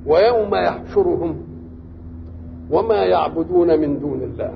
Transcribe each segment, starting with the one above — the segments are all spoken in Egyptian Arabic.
ويوم يحشرهم وما يعبدون من دون الله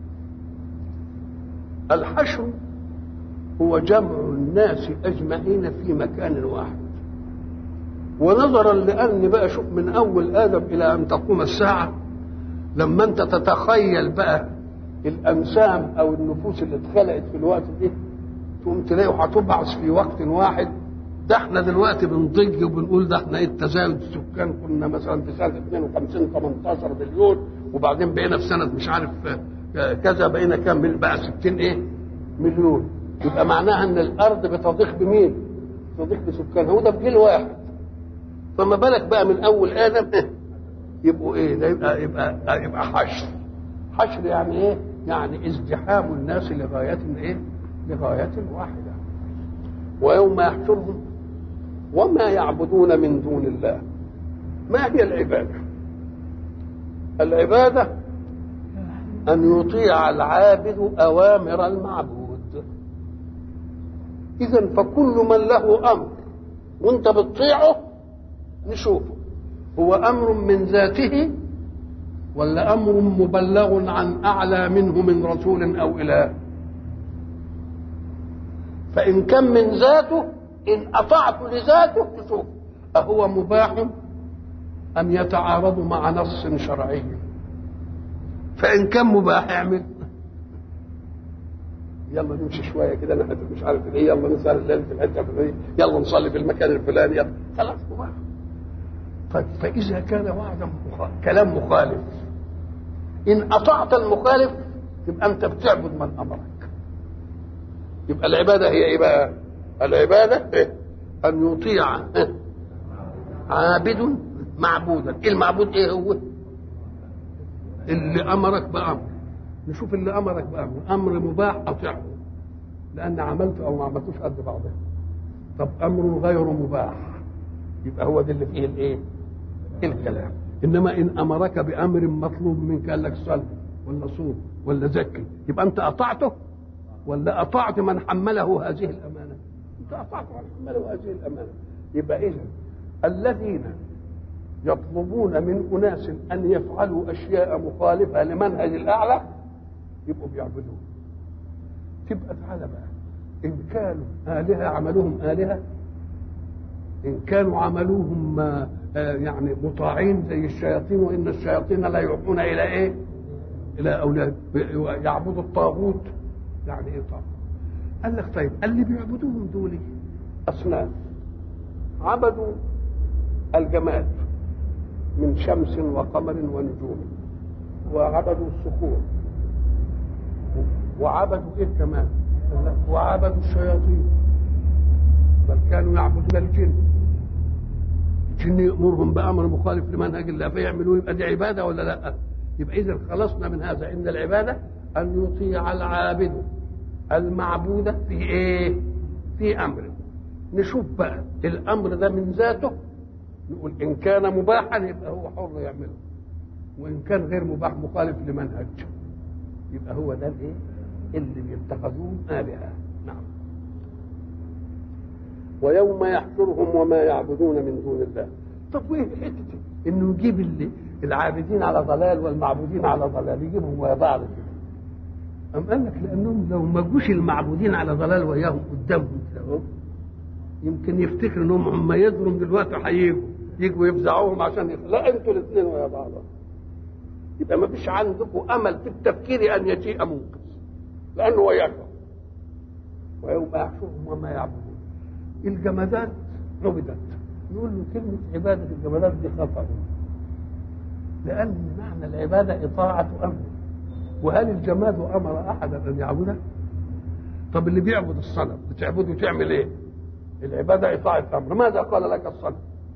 الحشر هو جمع الناس اجمعين في مكان واحد ونظرا لان بقى شوف من اول ادم الى ان تقوم الساعه لما انت تتخيل بقى الانسام او النفوس اللي اتخلقت في الوقت ده تقوم تلاقيه هتبعث في وقت واحد ده احنا دلوقتي بنضج وبنقول ده احنا ايه التزايد السكان كنا مثلا في سنه 52 18 مليون وبعدين بقينا في سنه مش عارف كذا بقينا كام بقى 60 ايه مليون يبقى معناها ان الارض بتضيق بمين؟ بتضيق بسكانها وده بجيل واحد فما بالك بقى من اول ادم يبقوا ايه؟ ده يبقى يبقى يبقى حشر حشر يعني ايه؟ يعني ازدحام الناس لغايه ايه؟ لغايه واحده ويوم يحشرهم وما يعبدون من دون الله ما هي العباده؟ العباده ان يطيع العابد اوامر المعبود اذا فكل من له امر وانت بتطيعه نشوفه هو امر من ذاته ولا امر مبلغ عن اعلى منه من رسول او اله فان كان من ذاته ان اطعت لذاته تشوف اهو مباح ام يتعارض مع نص شرعي فان كان مباح اعمل يلا نمشي شويه كده نحن مش عارف ايه يلا نسهر الليل في الحته الفلانيه يلا نصلي في المكان الفلاني يلا خلاص مباح طيب فاذا كان وعدا مخالف كلام مخالف ان اطعت المخالف تبقى انت بتعبد من امرك يبقى العباده هي ايه بقى العباده إيه؟ ان يطيع إيه؟ عابد معبودا إيه المعبود ايه هو اللي امرك بامر نشوف اللي امرك بامر امر مباح اطيعه لان عملته او ما عملتوش قد بعضها طب امر غير مباح يبقى هو ده اللي فيه الايه الكلام انما ان امرك بامر مطلوب منك قال لك صل ولا صوم ولا زكي يبقى انت اطعته ولا اطعت من حمله هذه الامانه انت اطعت من حمله هذه الامانه يبقى اذا الذين يطلبون من اناس ان يفعلوا اشياء مخالفه لمنهج الاعلى يبقوا بيعبدون تبقى تعالى بقى ان كانوا الهه عملوهم الهه ان كانوا عملوهم يعني مطاعين زي الشياطين وان الشياطين لا يوحون الى ايه؟ الى اولاد يعبدوا الطاغوت يعني ايه طاغوت؟ قال لك طيب اللي بيعبدوهم دول اصنام عبدوا الجماد من شمس وقمر ونجوم وعبدوا الصخور وعبدوا ايه كمان؟ وعبدوا الشياطين بل كانوا يعبدون الجن الجن يامرهم بامر مخالف لمنهج الله فيعملوه يبقى دي عباده ولا لا؟ يبقى اذا خلصنا من هذا ان العباده ان يطيع العابد المعبود في ايه؟ في امره نشوف بقى الامر ده من ذاته نقول ان كان مباحا يبقى هو حر يعمله وان كان غير مباح مخالف لمنهج يبقى هو ده الايه؟ اللي بيتخذوه الهه نعم ويوم يحشرهم وما يعبدون من دون الله طب وايه حته انه يجيب العابدين على ضلال والمعبودين على ضلال يجيبهم ويا بعض كده أم قال لك لأنهم لو ما جوش المعبودين على ضلال وياهم قدامهم كده يمكن يفتكروا انهم هم يضروا دلوقتي هيجوا يجوا يفزعوهم عشان يخ... لا انتوا الاثنين ويا بعض يبقى ما فيش عندكم امل في التفكير ان يجيء منقذ لانه وياكم ويوم يحشرهم وما يعبدون الجمادات عبدت نقول له كلمة عبادة الجمادات دي خطأ لأن معنى العبادة إطاعة أمر وهل الجماد أمر أحدا أن يعبده؟ طب اللي بيعبد الصنم بتعبده تعمل إيه؟ العبادة إطاعة أمر ماذا قال لك الصنم؟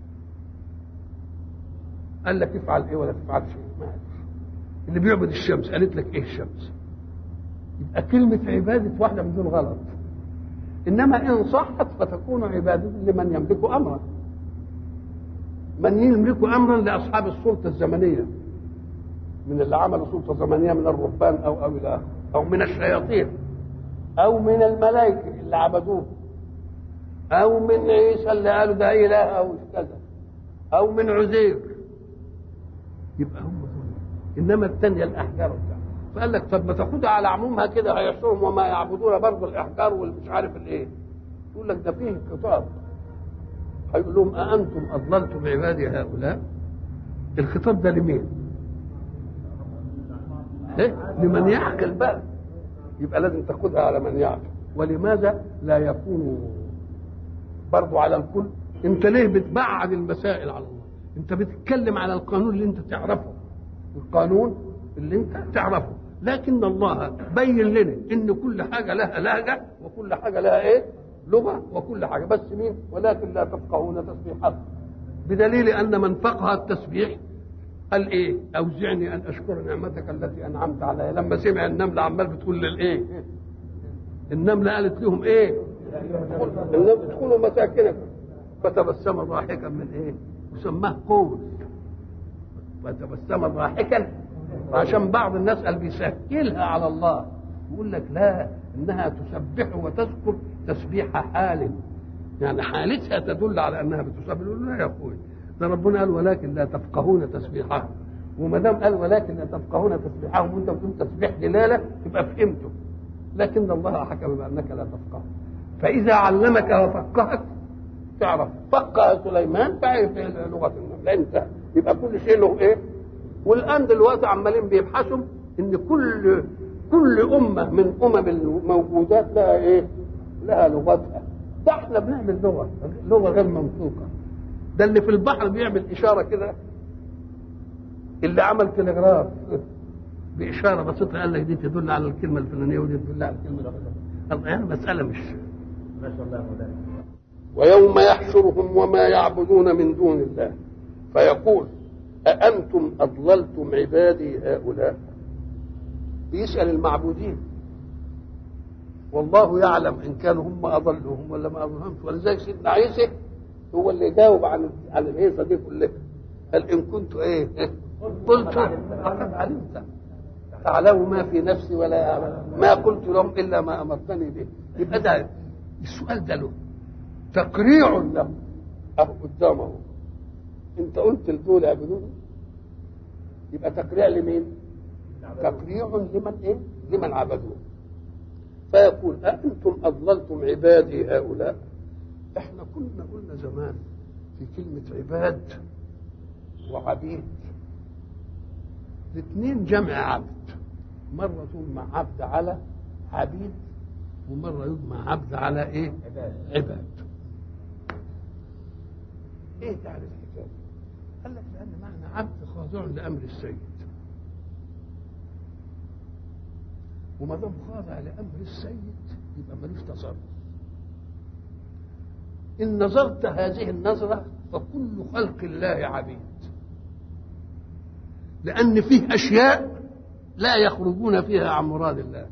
قال لك افعل إيه ولا تفعل شيء ما اللي بيعبد الشمس قالت لك إيه الشمس؟ يبقى كلمة عبادة واحدة من دول غلط انما ان صحت فتكون عباده لمن يملك امرا من يملك امرا لاصحاب السلطه الزمنيه من اللي عملوا سلطه زمنيه من الرهبان او او الى او من الشياطين او من الملائكه اللي عبدوه او من عيسى اللي قالوا ده اله او كذا او من عزير يبقى هم دول انما الثانيه الاحجار وبتاع فقال لك طب ما تاخدها على عمومها كده هيحشرهم وما يعبدون برضه الاحجار والمش عارف الايه يقول لك ده فيه خطاب هيقول لهم أأنتم أضللتم عبادي هؤلاء الخطاب ده لمين إيه؟ لمن يعقل بقى يبقى لازم تاخدها على من يعقل ولماذا لا يكون برضو على الكل انت ليه بتبعد المسائل على الله انت بتتكلم على القانون اللي انت تعرفه القانون اللي انت تعرفه لكن الله بين لنا ان كل حاجه لها لهجه وكل حاجه لها ايه لغه وكل حاجه بس مين ولكن لا تفقهون تسبيحات بدليل ان من فقه التسبيح قال ايه اوزعني ان اشكر نعمتك التي انعمت علي لما سمع النمله عمال بتقول للايه النمله قالت لهم ايه ادخلوا مساكنكم فتبسم ضاحكا من ايه وسماه قول فتبسم ضاحكا عشان بعض الناس قال بيسهلها على الله يقول لك لا انها تسبح وتذكر تسبيح حال يعني حالتها تدل على انها بتسبح يقول لا يا اخوي ده ربنا قال ولكن لا تفقهون تسبيحهم وما دام قال ولكن لا تفقهون تسبيحهم وانت بتقول تسبيح دلاله يبقى فهمته لكن الله حكم بانك لا تفقه فاذا علمك وفقهك تعرف فقه سليمان فعرف لغه النمل انت يبقى كل شيء له ايه والان دلوقتي عمالين بيبحثوا ان كل كل امه من امم الموجودات لها ايه لها لغتها ده احنا بنعمل لغه لغه غير منطوقه ده اللي في البحر بيعمل اشاره كده اللي عمل تلغراف باشاره بسيطه قال لك دي تدل على الكلمه الفلانيه ودي تدل على الكلمه الفلانيه يعني مساله مش ما شاء الله مولانا ويوم يحشرهم وما يعبدون من دون الله فيقول أأنتم أضللتم عبادي هؤلاء بيسأل المعبودين والله يعلم إن كانوا هم أضلهم ولا ما أضلهمش ولذلك سيدنا عيسى هو اللي جاوب عن عن الهيصة دي كلها قال إن كنت إيه قلت فقد علمت تعلم ما في نفسي ولا يعلم ما قلت لهم إلا ما أمرتني به يبقى ده السؤال ده له تقريع له أهو قدامه انت قلت لدول اعبدوني يبقى تقريع لمين تقريع لمن ايه لمن عبدوه فيقول أأنتم أضللتم عبادي هؤلاء احنا كنا قلنا زمان في كلمة عباد وعبيد الاثنين جمع عبد مرة تجمع عبد على عبيد ومرة يجمع عبد على ايه عباد عباد ايه تعرف الحكايه قال لك لان معنى عبد خاضع لامر السيد وما دام خاضع لامر السيد يبقى ملوش تصرف ان نظرت هذه النظره فكل خلق الله عبيد لان فيه اشياء لا يخرجون فيها عن مراد الله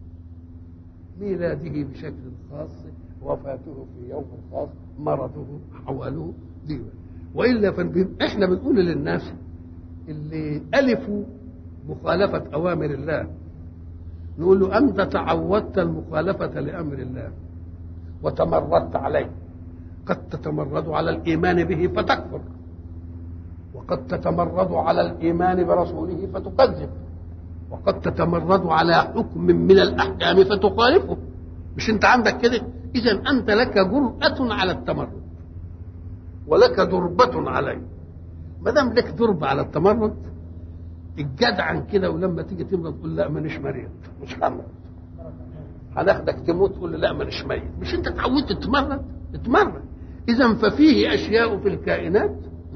ميلاده بشكل خاص وفاته في يوم خاص مرضه حوله دي والا فن- احنا بنقول للناس اللي الفوا مخالفه اوامر الله نقول له انت تعودت المخالفه لامر الله وتمردت عليه قد تتمرد على الايمان به فتكفر وقد تتمرد على الايمان برسوله فتكذب وقد تتمرد على حكم من الاحكام فتخالفه مش انت عندك كده اذا انت لك جرأة على التمرد ولك دربة عليه ما دام لك دربة على التمرد الجدعن كده ولما تيجي تمرض تقول لا مانيش مريض مش همرض هناخدك تموت تقول لي لا مانيش ميت مش انت اتعودت تتمرد اتمرد اذا ففيه اشياء في الكائنات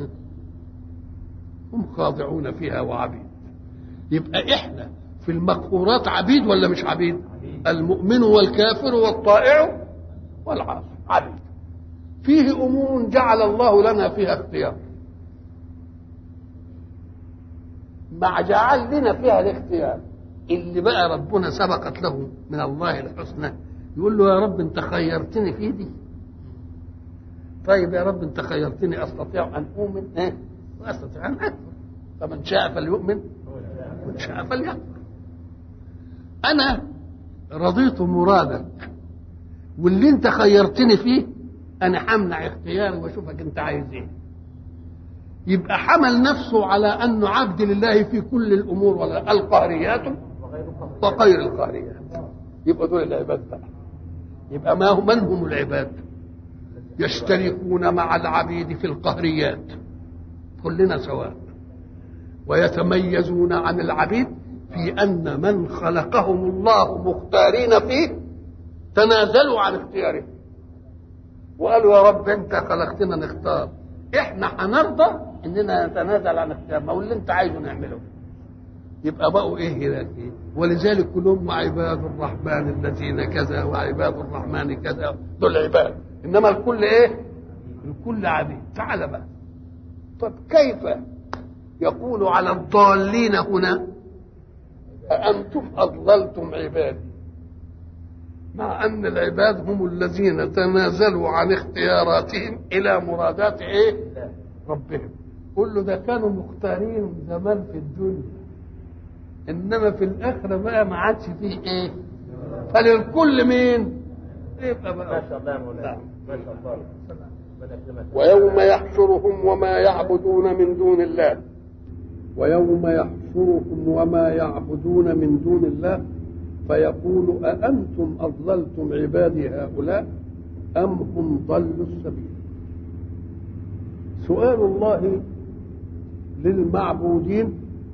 هم خاضعون فيها وعبيد يبقى احنا في المقهورات عبيد ولا مش عبيد المؤمن والكافر والطائع والعاصي عبيد فيه امور جعل الله لنا فيها اختيار مع جعل لنا فيها الاختيار اللي بقى ربنا سبقت له من الله الحسنى يقول له يا رب انت خيرتني في دي طيب يا رب انت خيرتني استطيع ان اؤمن ايه واستطيع ان اكفر فمن شاء فليؤمن ومن شاء فليكفر انا رضيت مرادك واللي انت خيرتني فيه انا همنع اختياري واشوفك انت عايز ايه يبقى حمل نفسه على انه عبد لله في كل الامور ولا القهريات وغير القهريات يبقى دول العباد بقى يبقى ما هم من هم العباد يشتركون مع العبيد في القهريات كلنا سواء ويتميزون عن العبيد في ان من خلقهم الله مختارين فيه تنازلوا عن اختيارهم وقالوا يا رب انت خلقتنا نختار احنا هنرضى اننا نتنازل عن اختيارنا واللي انت عايزه نعمله يبقى بقوا ايه هناك ايه ولذلك كلهم عباد الرحمن الذين كذا وعباد الرحمن كذا دول عباد انما الكل ايه الكل عبيد تعال بقى طب كيف يقول على الضالين هنا أأنتم أضللتم عبادي مع أن العباد هم الذين تنازلوا عن اختياراتهم إلى مرادات إيه؟ ربهم قل له ده كانوا مختارين زمان في الدنيا إنما في الآخرة بقى ما عادش فيه إيه؟ فللكل مين؟ يبقى بقى ما شاء الله يا مولانا ما شاء الله ربنا يكرمك ويوم يحشرهم وما يعبدون من دون الله ويوم يحشرهم وما يعبدون من دون الله فيقول أأنتم أضللتم عبادي هؤلاء أم هم ضلوا السبيل سؤال الله للمعبودين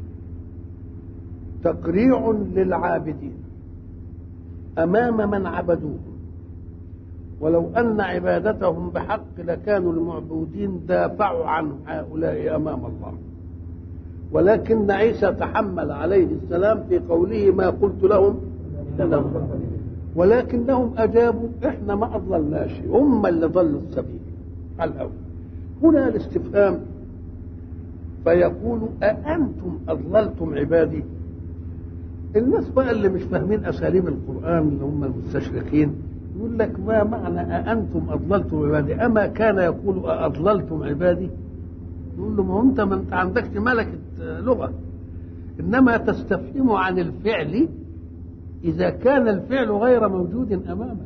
تقريع للعابدين أمام من عبدوه ولو أن عبادتهم بحق لكانوا المعبودين دافعوا عن هؤلاء أمام الله ولكن عيسى تحمل عليه السلام في قوله ما قلت لهم ولكنهم أجابوا إحنا ما أضللناش هم اللي ضلوا السبيل على الأول هنا الاستفهام فيقول أأنتم أضللتم عبادي الناس بقى اللي مش فاهمين أساليب القرآن اللي هم المستشرقين يقول لك ما معنى أأنتم أضللتم عبادي أما كان يقول أضللتم عبادي يقول له ما هو أنت ما أنت عندكش ملكة لغة إنما تستفهم عن الفعل إذا كان الفعل غير موجود أمامك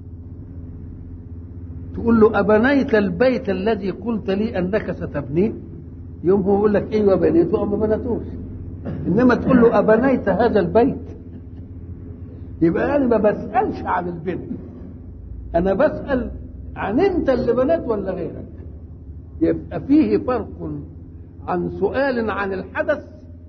تقول له أبنيت البيت الذي قلت لي أنك ستبنيه يوم هو يقول لك ايوه بنيته او ما بنيتوش انما تقول له ابنيت هذا البيت يبقى انا ما بسالش عن البناء انا بسال عن انت اللي بنيت ولا غيرك يبقى فيه فرق عن سؤال عن الحدث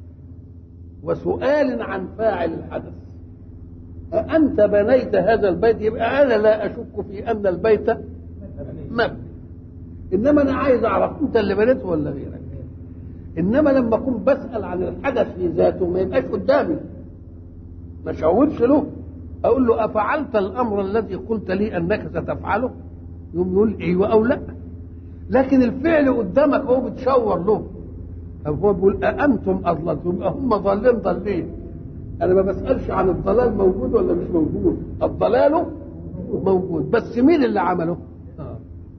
وسؤال عن فاعل الحدث أأنت بنيت هذا البيت يبقى أنا لا أشك في أن البيت مبني إنما أنا عايز أعرف أنت اللي بنيته ولا غيرك إنما لما أكون بسأل عن الحدث في ذاته ما يبقاش قدامي ما أشاورش له أقول له أفعلت الأمر الذي قلت لي أنك ستفعله يقوم يقول أيوه أو لا لكن الفعل قدامك هو بتشاور له أو هو بيقول أأنتم أضللتم يبقى هم ضالين ضالين أنا ما بسألش عن الضلال موجود ولا مش موجود الضلال موجود بس مين اللي عمله آه.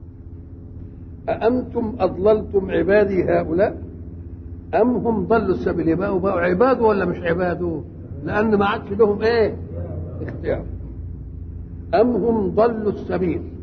أأنتم أضللتم عبادي هؤلاء أم هم ضلوا السبيل يبقوا بقوا عباد ولا مش عباد لأن ما عادش لهم إيه اختيار أم هم ضلوا السبيل